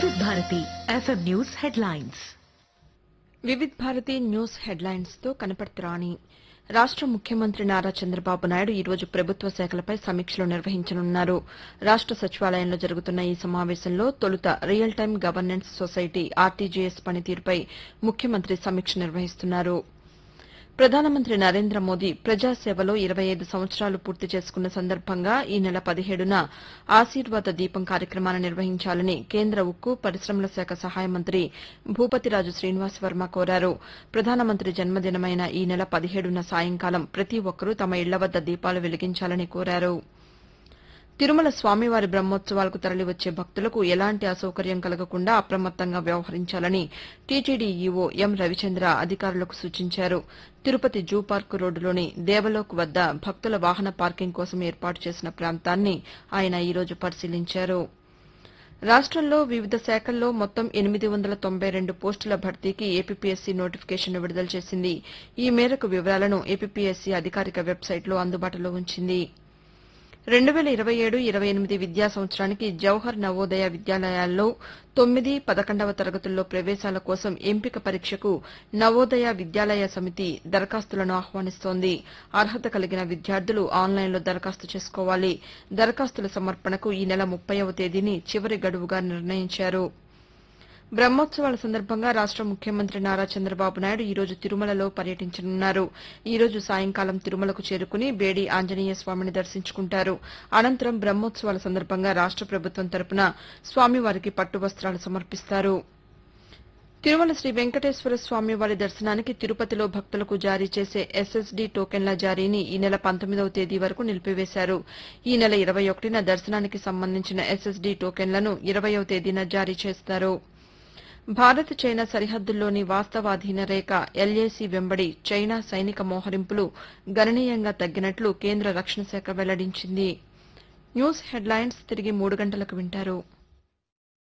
వివిధ Bharati FM news headlines Vividh Bharati news headlines తో కనపడుతురాని రాష్ట ముఖ్యమంత్రి నారా చంద్రబాబు నాయుడు ఈ రోజు ప్రభుత్వ శాఖలపై సమీక్షలు నిర్వహించనున్నారు రాష్ట సచివాలయంలో జరుగుతున్న ఈ సమావేశంలో తొలుత real time governance society RTGS పనితీరుపై ముఖ్యమంత్రి సమీక్ష నిర్వహిస్తున్నారు ప్రధానమంత్రి నరేంద్ర మోదీ ప్రజాసేవలో ఇరవై ఐదు సంవత్సరాలు పూర్తి చేసుకున్న సందర్భంగా ఈ నెల పదిహేడున ఆశీర్వాద దీపం కార్యక్రమాన్ని నిర్వహించాలని కేంద్ర ఉక్కు పరిశ్రమల శాఖ సహాయ మంత్రి భూపతిరాజు శ్రీనివాస్ వర్మ కోరారు ప్రధానమంత్రి జన్మదినమైన ఈ నెల పదిహేడున సాయంకాలం ప్రతి ఒక్కరూ తమ ఇళ్ల వద్ద దీపాలు వెలిగించాలని కోరారు తిరుమల స్వామివారి బ్రహ్మోత్సవాలకు తరలివచ్చే భక్తులకు ఎలాంటి అసౌకర్యం కలగకుండా అప్రమత్తంగా వ్యవహరించాలని టీటీడీ ఈవో ఎం రవిచంద్ర అధికారులకు సూచించారు తిరుపతి జూ పార్కు రోడ్డులోని దేవలోక్ వద్ద భక్తుల వాహన పార్కింగ్ కోసం ఏర్పాటు చేసిన ప్రాంతాన్ని ఆయన ఈ రోజు పరిశీలించారు రాష్టంలో వివిధ శాఖల్లో మొత్తం ఎనిమిది వందల తొంభై రెండు పోస్టుల భర్తీకి ఏపీపీఎస్సీ నోటిఫికేషన్ విడుదల చేసింది ఈ మేరకు వివరాలను ఏపీపీఎస్సీ అధికారిక వెబ్సైట్లో అందుబాటులో ఉంచింది రెండు వేల ఇరవై ఏడు ఇరవై ఎనిమిది విద్యా సంవత్సరానికి జవహర్ నవోదయ విద్యాలయాల్లో తొమ్మిది పదకొండవ తరగతుల్లో ప్రవేశాల కోసం ఎంపిక పరీక్షకు నవోదయ విద్యాలయ సమితి దరఖాస్తులను ఆహ్వానిస్తోంది అర్హత కలిగిన విద్యార్థులు ఆన్లైన్లో దరఖాస్తు చేసుకోవాలి దరఖాస్తుల సమర్పణకు ఈ నెల ముప్పైవ తేదీని చివరి గడువుగా నిర్ణయించారు బ్రహ్మోత్సవాల సందర్భంగా రాష్ట ముఖ్యమంత్రి నారా చంద్రబాబు నాయుడు ఈ రోజు తిరుమలలో పర్యటించనున్నారు ఈ రోజు సాయంకాలం తిరుమలకు చేరుకుని బేడి ఆంజనేయ స్వామిని దర్శించుకుంటారు అనంతరం బ్రహ్మోత్సవాల సందర్భంగా రాష్ట ప్రభుత్వం తరపున స్వామివారికి పట్టు వస్త్రాలు సమర్పిస్తారు తిరుమల శ్రీ వెంకటేశ్వర స్వామి వారి దర్శనానికి తిరుపతిలో భక్తులకు జారీ చేసే ఎస్ఎస్డీ టోకెన్ల జారీని ఈ నెల పంతొమ్మిదవ తేదీ వరకు నిలిపివేశారు ఈ నెల ఇరవై ఒకటిన దర్శనానికి సంబంధించిన ఎస్ఎస్డీ టోకెన్లను ఇరవయవ తేదీన జారీ చేస్తారు భారత్ చైనా సరిహద్దుల్లోని వాస్తవాధీన రేఖ ఎల్ఏసీ వెంబడి చైనా సైనిక మోహరింపులు గణనీయంగా తగ్గినట్లు కేంద్ర రక్షణ శాఖ వెల్లడించింది న్యూస్ హెడ్లైన్స్ తిరిగి మూడు గంటలకు వింటారు